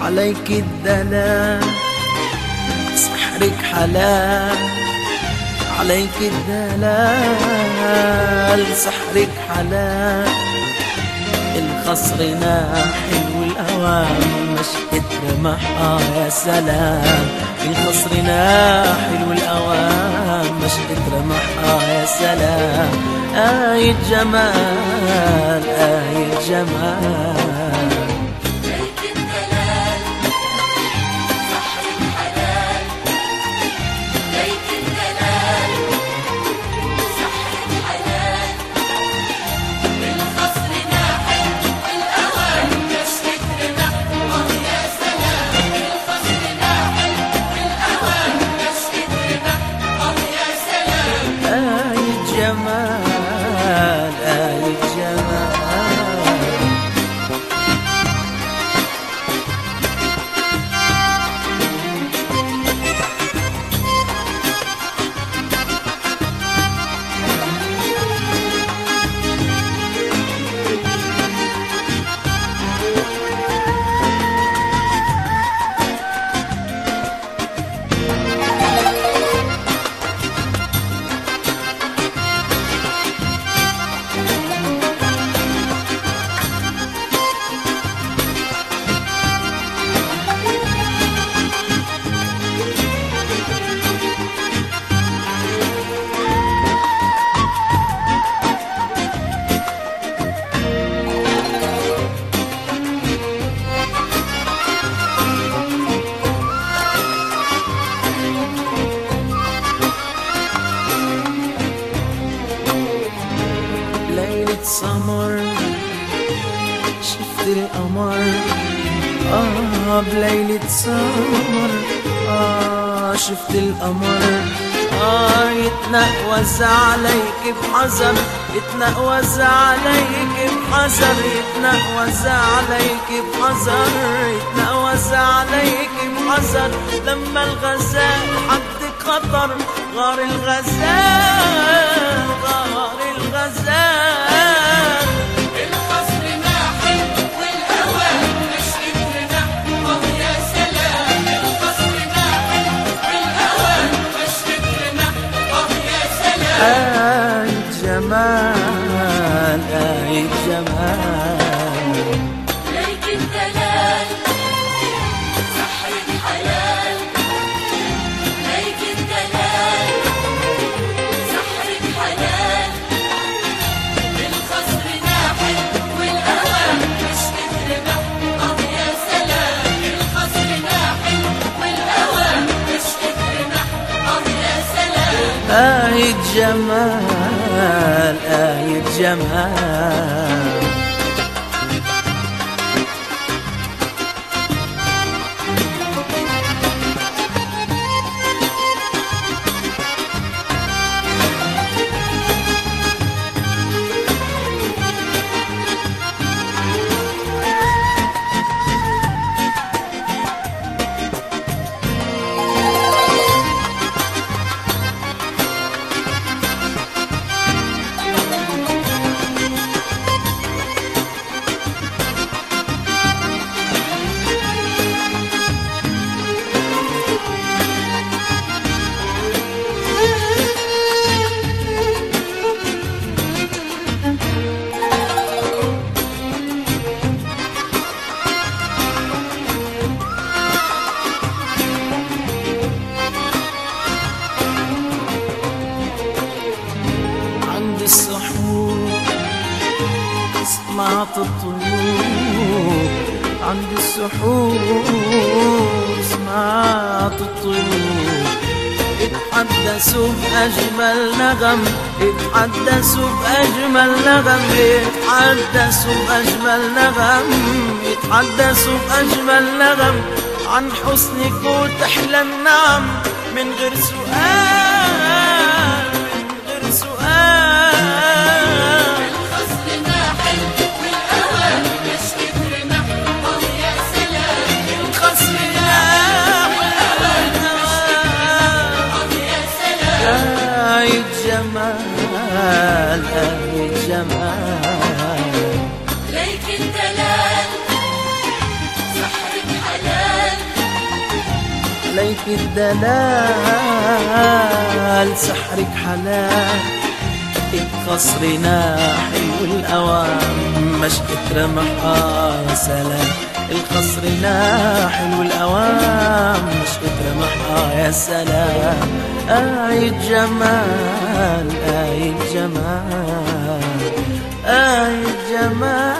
عليك الدلال سحرك حلال عليك الدلال سحرك حلال الخصر ناحي والأوام مش رمح آه يا سلام الخصر ناحي والأوام مش رمح آه يا سلام آية جمال آية جمال ليك الدلال سحر الحلال ليك الدلال سحر الحلال القصر ناحي والأوان مشيت رمح آه يا سلام القصر ناحي والأوان مشيت رمح آه يا سلام آية جمال آية جمال ليلة سمر شفت القمر آه بليلة سمر آه شفت القمر آه يتنقوز عليك بحذر يتنقوز عليك بحذر يتنقوز عليك بحذر يتنقوز عليك بحذر لما الغزال حدك خطر غار الغزال غار الغزال القصر ناحي والأوان مشيت رمح آه يا سلام القصر ناحي والأوان مشيت رمح آه يا سلام آية جمال آية جمال ليك الدلال سحر الحلال ليك الدلال سحر الحلال القصر ناحي والأوان مشيت رمح آه يا سلام القصر ناحي والأوان مشيت رمح آه يا سلام آية جمال آية جمال عند السحور سمعت الطيور عند السحور سمعت الطيور اتحدثوا بأجمل نغم اتحدثوا بأجمل نغم اتحدثوا بأجمل نغم اتحدثوا بأجمل نغم عن حسنك وتحلى النعم من غير سؤال من غير سؤال القصر ناحي والأوان مشيت رمح آه يا سلام القصر آه يا سلام آية جمال آية جمال ليك الدلال سحر الحلال سحرك الدلال سحرك حلال قصرنا حلو الأوام مشقة رمحها يا سلام القصرنا حلو الأوام مشقة رمحها يا سلام آية جمال آية جمال آية جمال